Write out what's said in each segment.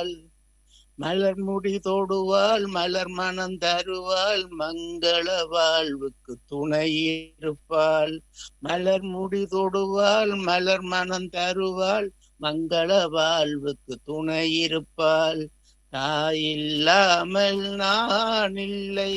இருப்பாள் மலர் முடி தொடுவாள் மலர் மனம் தருவாள் மங்கள வாழ்வுக்கு துணை இருப்பாள் மலர் முடி தொடுவாள் மலர் மனம் தருவாள் மங்கள வாழ்வுக்கு துணை இருப்பாள் தாயில்லாமல் நான் இல்லை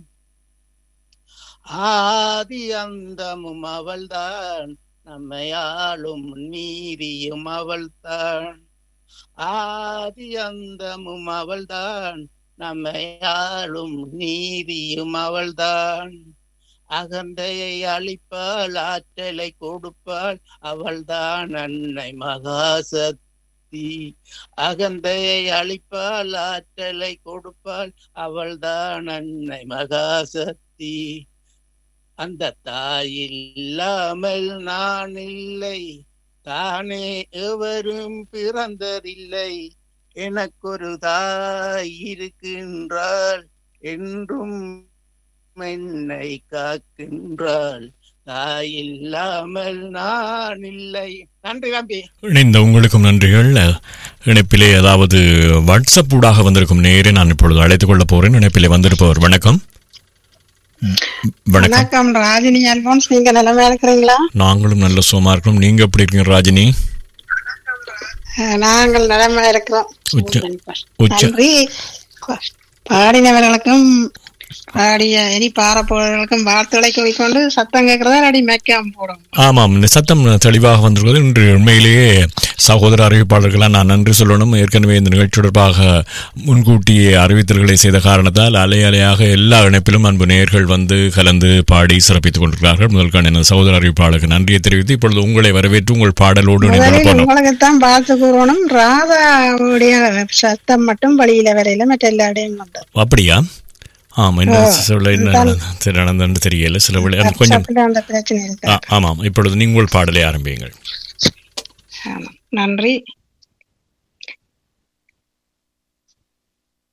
ஆதி அந்தமும் அவள்தான் நம்மை ஆளும் நீதியும் அவள்தான் ஆதி அந்தமும் அவள்தான் நம்மை ஆளும் நீதியும் அவள்தான் அகந்தையை அழிப்பாள் ஆற்றலை கொடுப்பாள் அவள்தான் அன்னை மகாசக்தி அகந்தையை அழிப்பாள் ஆற்றலை கொடுப்பாள் அவள்தான் அன்னை மகாசக்தி அந்த தாய் இல்லாமல் நான் இல்லை தானே எவரும் பிறந்ததில்லை எனக்கொரு தாய் இருக்கின்றாள் என்றும் என்னை காக்கின்றாள் தாய் இல்லாமல் நான் இல்லை நன்றி தம்பி இணைந்த உங்களுக்கும் நன்றிகள் இணைப்பிலே அதாவது வாட்ஸ்அப் ஊடாக வந்திருக்கும் நேரே நான் இப்பொழுது அழைத்துக் கொள்ள போறேன் இணைப்பிலே வந்திருப்பவர் வணக்கம் வணக்கம் வணக்கம் ராஜினி அல்போன்ஸ் நீங்க நிலைமை இருக்கிறீங்களா நாங்களும் நல்ல சுகமா இருக்கிறோம் நீங்க எப்படி இருக்கீங்க ராஜினி அஹ், நாங்கள் நிலைமை இருக்கிறோம் உச்ச உச்ச நன்றி பாடினவர்களுக்கும் பாடிய இனி பாரப்போர்களுக்கும் வாழ்த்துக்களை கூறிக்கொண்டு சத்தம் கேட்கறதா அடி மேய்க்காம போடும் ஆமாம் இந்த சத்தம் தெளிவாக வந்திருக்கிறது இன்று உண்மையிலேயே சகோதர அறிவிப்பாளர்களாக நான் நன்றி சொல்லணும் ஏற்கனவே இந்த நிகழ்ச்சி தொடர்பாக முன்கூட்டியே அறிவித்தல்களை செய்த காரணத்தால் அலை அலையாக எல்லா இணைப்பிலும் அன்பு நேயர்கள் வந்து கலந்து பாடி சிறப்பித்துக் கொண்டிருக்கிறார்கள் முதல்கான எனது சகோதர அறிவிப்பாளருக்கு நன்றியை தெரிவித்து இப்பொழுது உங்களை வரவேற்று உங்கள் பாடலோடு இணைந்து முதலில் போனோம் உங்களுக்குத்தான் வாழ்த்து கூறணும் ராதாவுடைய சத்தம் மட்டும் வழியில வரையில மற்ற எல்லா இடையும் வந்தது அப்படியா ஆமாம் என்ன சொல்ல என்ன சரி, நடந்ததுன்னு தெரியல சில விளை- அது கொஞ்சம் சாப்பிட அந்த பிரச்சனை இருக்கு ஆ, ஆமாம் இப்பொழுது நீங்கள் பாடலை ஆரம்பியுங்கள் ஆமாம். நன்றி